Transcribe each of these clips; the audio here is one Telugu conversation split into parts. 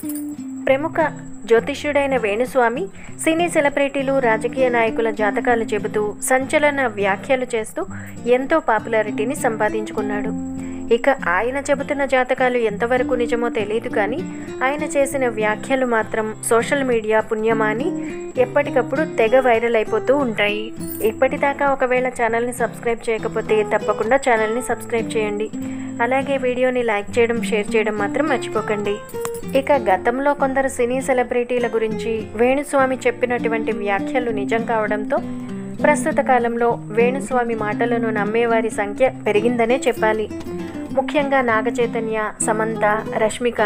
ప్రముఖ జ్యోతిష్యుడైన వేణుస్వామి సినీ సెలబ్రిటీలు రాజకీయ నాయకుల జాతకాలు చెబుతూ సంచలన వ్యాఖ్యలు చేస్తూ ఎంతో పాపులారిటీని సంపాదించుకున్నాడు ఇక ఆయన చెబుతున్న జాతకాలు ఎంతవరకు నిజమో తెలియదు కానీ ఆయన చేసిన వ్యాఖ్యలు మాత్రం సోషల్ మీడియా పుణ్యమాని ఎప్పటికప్పుడు తెగ వైరల్ అయిపోతూ ఉంటాయి ఇప్పటిదాకా ఒకవేళ ఛానల్ని సబ్స్క్రైబ్ చేయకపోతే తప్పకుండా ఛానల్ని సబ్స్క్రైబ్ చేయండి అలాగే వీడియోని లైక్ చేయడం షేర్ చేయడం మాత్రం మర్చిపోకండి ఇక గతంలో కొందరు సినీ సెలబ్రిటీల గురించి వేణుస్వామి చెప్పినటువంటి వ్యాఖ్యలు నిజం కావడంతో ప్రస్తుత కాలంలో వేణుస్వామి మాటలను నమ్మేవారి సంఖ్య పెరిగిందనే చెప్పాలి ముఖ్యంగా నాగచైతన్య సమంత రష్మిక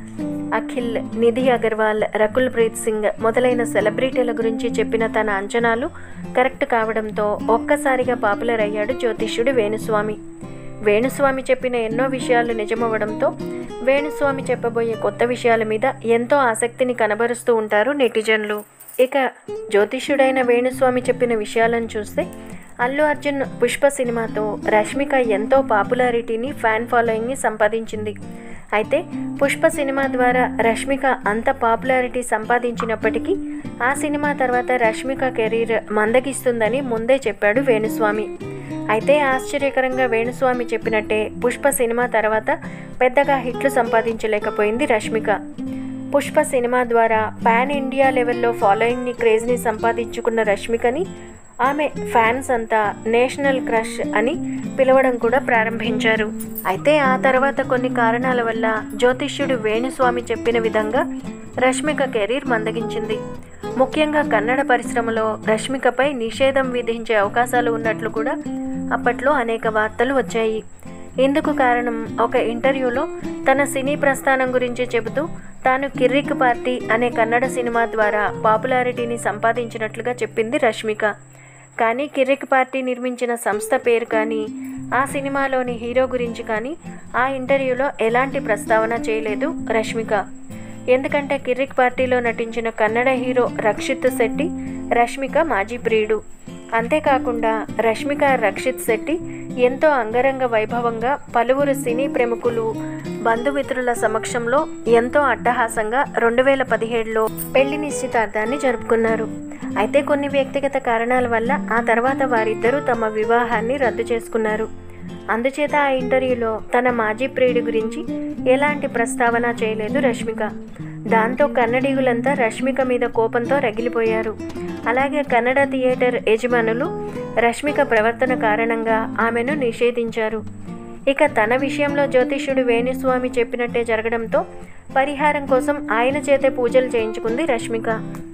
అఖిల్ నిధి అగర్వాల్ రకుల్ ప్రీత్ సింగ్ మొదలైన సెలబ్రిటీల గురించి చెప్పిన తన అంచనాలు కరెక్ట్ కావడంతో ఒక్కసారిగా పాపులర్ అయ్యాడు జ్యోతిష్యుడు వేణుస్వామి వేణుస్వామి చెప్పిన ఎన్నో విషయాలు నిజమవ్వడంతో వేణుస్వామి చెప్పబోయే కొత్త విషయాల మీద ఎంతో ఆసక్తిని కనబరుస్తూ ఉంటారు నెటిజన్లు ఇక జ్యోతిష్యుడైన వేణుస్వామి చెప్పిన విషయాలను చూస్తే అల్లు అర్జున్ పుష్ప సినిమాతో రష్మిక ఎంతో పాపులారిటీని ఫ్యాన్ ఫాలోయింగ్ని సంపాదించింది అయితే పుష్ప సినిమా ద్వారా రష్మిక అంత పాపులారిటీ సంపాదించినప్పటికీ ఆ సినిమా తర్వాత రష్మిక కెరీర్ మందగిస్తుందని ముందే చెప్పాడు వేణుస్వామి అయితే ఆశ్చర్యకరంగా వేణుస్వామి చెప్పినట్టే పుష్ప సినిమా తర్వాత పెద్దగా హిట్లు సంపాదించలేకపోయింది రష్మిక పుష్ప సినిమా ద్వారా పాన్ ఇండియా లెవెల్లో ఫాలోయింగ్ని క్రేజ్ని సంపాదించుకున్న రష్మికని ఆమె ఫ్యాన్స్ అంతా నేషనల్ క్రష్ అని పిలవడం కూడా ప్రారంభించారు అయితే ఆ తర్వాత కొన్ని కారణాల వల్ల జ్యోతిష్యుడు వేణుస్వామి చెప్పిన విధంగా రష్మిక కెరీర్ మందగించింది ముఖ్యంగా కన్నడ పరిశ్రమలో రష్మికపై నిషేధం విధించే అవకాశాలు ఉన్నట్లు కూడా అప్పట్లో అనేక వార్తలు వచ్చాయి ఇందుకు కారణం ఒక ఇంటర్వ్యూలో తన సినీ ప్రస్థానం గురించి చెబుతూ తాను కిర్రిక్ పార్టీ అనే కన్నడ సినిమా ద్వారా పాపులారిటీని సంపాదించినట్లుగా చెప్పింది రష్మిక కానీ కిర్రిక్ పార్టీ నిర్మించిన సంస్థ పేరు కానీ ఆ సినిమాలోని హీరో గురించి కానీ ఆ ఇంటర్వ్యూలో ఎలాంటి ప్రస్తావన చేయలేదు రష్మిక ఎందుకంటే కిర్రిక్ పార్టీలో నటించిన కన్నడ హీరో రక్షిత్ శెట్టి రష్మిక మాజీ ప్రియుడు అంతేకాకుండా రష్మిక రక్షిత్ శెట్టి ఎంతో అంగరంగ వైభవంగా పలువురు సినీ ప్రముఖులు బంధుమిత్రుల సమక్షంలో ఎంతో అట్టహాసంగా రెండు వేల పదిహేడులో పెళ్లి నిశ్చితార్థాన్ని జరుపుకున్నారు అయితే కొన్ని వ్యక్తిగత కారణాల వల్ల ఆ తర్వాత వారిద్దరూ తమ వివాహాన్ని రద్దు చేసుకున్నారు అందుచేత ఆ ఇంటర్వ్యూలో తన మాజీ ప్రియుడి గురించి ఎలాంటి ప్రస్తావన చేయలేదు రష్మిక దాంతో కన్నడీయులంతా రష్మిక మీద కోపంతో రగిలిపోయారు అలాగే కన్నడ థియేటర్ యజమానులు రష్మిక ప్రవర్తన కారణంగా ఆమెను నిషేధించారు ఇక తన విషయంలో జ్యోతిష్యుడు వేణుస్వామి చెప్పినట్టే జరగడంతో పరిహారం కోసం ఆయన చేతే పూజలు చేయించుకుంది రష్మిక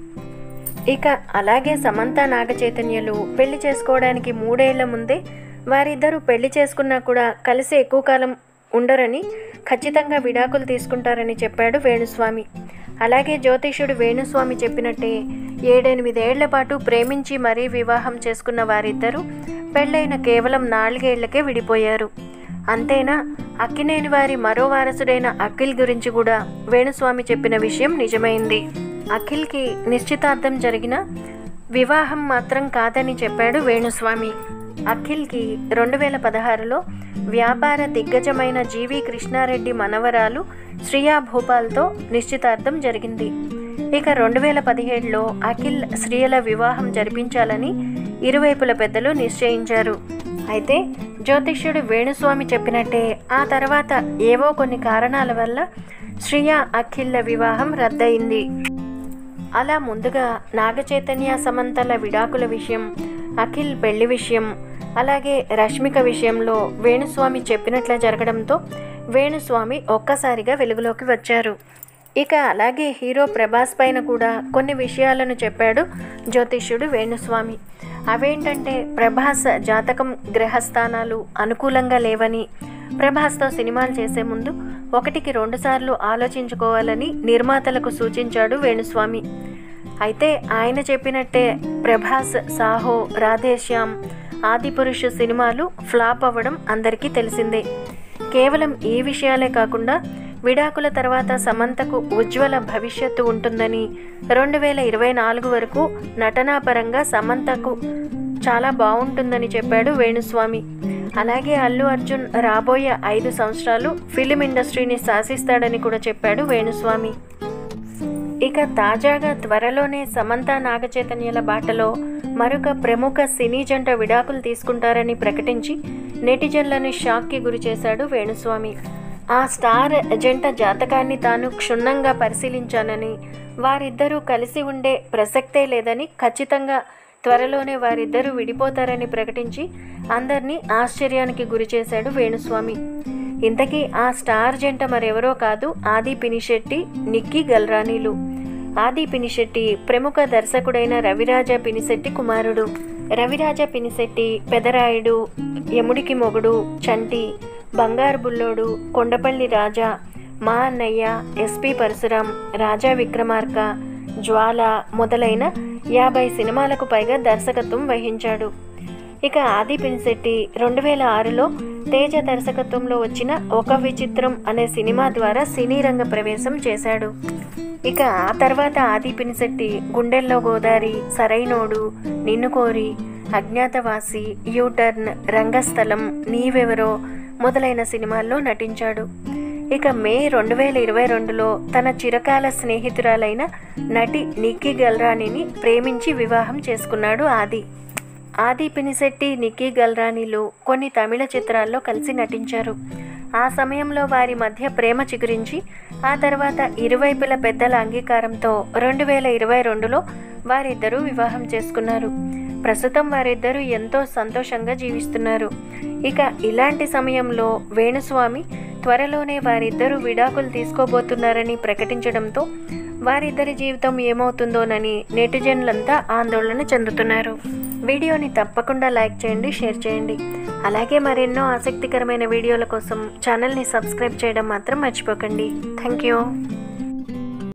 ఇక అలాగే సమంత నాగ చైతన్యలు పెళ్లి చేసుకోవడానికి మూడేళ్ల ముందే వారిద్దరూ పెళ్లి చేసుకున్నా కూడా కలిసి ఎక్కువ కాలం ఉండరని ఖచ్చితంగా విడాకులు తీసుకుంటారని చెప్పాడు వేణుస్వామి అలాగే జ్యోతిషుడు వేణుస్వామి చెప్పినట్టే ఏడెనిమిదేళ్ల పాటు ప్రేమించి మరీ వివాహం చేసుకున్న వారిద్దరూ పెళ్ళైన కేవలం నాలుగేళ్లకే విడిపోయారు అంతేనా అక్కినేని వారి మరో వారసుడైన అఖిల్ గురించి కూడా వేణుస్వామి చెప్పిన విషయం నిజమైంది అఖిల్కి నిశ్చితార్థం జరిగిన వివాహం మాత్రం కాదని చెప్పాడు వేణుస్వామి అఖిల్కి రెండు వేల పదహారులో వ్యాపార దిగ్గజమైన జీవి కృష్ణారెడ్డి మనవరాలు శ్రియా భూపాల్తో నిశ్చితార్థం జరిగింది ఇక రెండు వేల పదిహేడులో అఖిల్ శ్రియల వివాహం జరిపించాలని ఇరువైపుల పెద్దలు నిశ్చయించారు అయితే జ్యోతిష్యుడు వేణుస్వామి చెప్పినట్టే ఆ తర్వాత ఏవో కొన్ని కారణాల వల్ల శ్రియా అఖిల్ల వివాహం రద్దయింది అలా ముందుగా నాగచైతన్య సమంతల విడాకుల విషయం అఖిల్ పెళ్లి విషయం అలాగే రష్మిక విషయంలో వేణుస్వామి చెప్పినట్లే జరగడంతో వేణుస్వామి ఒక్కసారిగా వెలుగులోకి వచ్చారు ఇక అలాగే హీరో ప్రభాస్ పైన కూడా కొన్ని విషయాలను చెప్పాడు జ్యోతిష్యుడు వేణుస్వామి అవేంటంటే ప్రభాస్ జాతకం గ్రహస్థానాలు అనుకూలంగా లేవని ప్రభాస్తో సినిమాలు చేసే ముందు ఒకటికి రెండుసార్లు ఆలోచించుకోవాలని నిర్మాతలకు సూచించాడు వేణుస్వామి అయితే ఆయన చెప్పినట్టే ప్రభాస్ సాహో రాధేశ్యామ్ ఆదిపురుషు సినిమాలు ఫ్లాప్ అవ్వడం అందరికీ తెలిసిందే కేవలం ఈ విషయాలే కాకుండా విడాకుల తర్వాత సమంతకు ఉజ్వల భవిష్యత్తు ఉంటుందని రెండు వేల ఇరవై నాలుగు వరకు నటనాపరంగా సమంతకు చాలా బాగుంటుందని చెప్పాడు వేణుస్వామి అలాగే అల్లు అర్జున్ రాబోయే ఐదు సంవత్సరాలు ఫిలిం ఇండస్ట్రీని శాసిస్తాడని కూడా చెప్పాడు వేణుస్వామి ఇక తాజాగా త్వరలోనే సమంత నాగచైతన్యల బాటలో మరొక ప్రముఖ సినీ జంట విడాకులు తీసుకుంటారని ప్రకటించి నెటిజన్లను షాక్కి గురి చేశాడు వేణుస్వామి ఆ స్టార్ జంట జాతకాన్ని తాను క్షుణ్ణంగా పరిశీలించానని వారిద్దరూ కలిసి ఉండే ప్రసక్తే లేదని ఖచ్చితంగా త్వరలోనే వారిద్దరూ విడిపోతారని ప్రకటించి అందరినీ ఆశ్చర్యానికి గురి చేశాడు వేణుస్వామి ఇంతకీ ఆ స్టార్ జంట మరెవరో కాదు ఆది పినిశెట్టి నిక్కీ గల్రానీలు ఆది పినిశెట్టి ప్రముఖ దర్శకుడైన రవిరాజ పినిశెట్టి కుమారుడు రవిరాజ పినిశెట్టి పెదరాయుడు యముడికి మొగుడు చంటి బంగారు బుల్లోడు కొండపల్లి రాజా మా అన్నయ్య ఎస్పి పరశురాం రాజా విక్రమార్క జ్వాల మొదలైన యాభై సినిమాలకు పైగా దర్శకత్వం వహించాడు ఇక ఆది పినిశెట్టి రెండు వేల ఆరులో తేజ దర్శకత్వంలో వచ్చిన ఒక విచిత్రం అనే సినిమా ద్వారా సినీ రంగ ప్రవేశం చేశాడు ఇక ఆ తర్వాత ఆది పినిశెట్టి గుండెల్లో గోదారి సరైనోడు నిన్ను కోరి అజ్ఞాతవాసి యూటర్న్ రంగస్థలం నీవెవరో మొదలైన సినిమాల్లో నటించాడు ఇక మే రెండు వేల ఇరవై రెండులో తన చిరకాల స్నేహితురాలైన నటి నిక్కీ గల్రానిని ప్రేమించి వివాహం చేసుకున్నాడు ఆది ఆది పినిశెట్టి నిక్కీ గల్రానీలు కొన్ని తమిళ చిత్రాల్లో కలిసి నటించారు ఆ సమయంలో వారి మధ్య ప్రేమ చిగురించి ఆ తర్వాత ఇరువైపుల పెద్దల అంగీకారంతో రెండు వేల ఇరవై రెండులో వారిద్దరూ వివాహం చేసుకున్నారు ప్రస్తుతం వారిద్దరూ ఎంతో సంతోషంగా జీవిస్తున్నారు ఇక ఇలాంటి సమయంలో వేణుస్వామి త్వరలోనే వారిద్దరూ విడాకులు తీసుకోబోతున్నారని ప్రకటించడంతో వారిద్దరి జీవితం ఏమవుతుందోనని నెటిజన్లంతా ఆందోళన చెందుతున్నారు వీడియోని తప్పకుండా లైక్ చేయండి షేర్ చేయండి అలాగే మరెన్నో ఆసక్తికరమైన వీడియోల కోసం ఛానల్ని సబ్స్క్రైబ్ చేయడం మాత్రం మర్చిపోకండి థ్యాంక్ యూ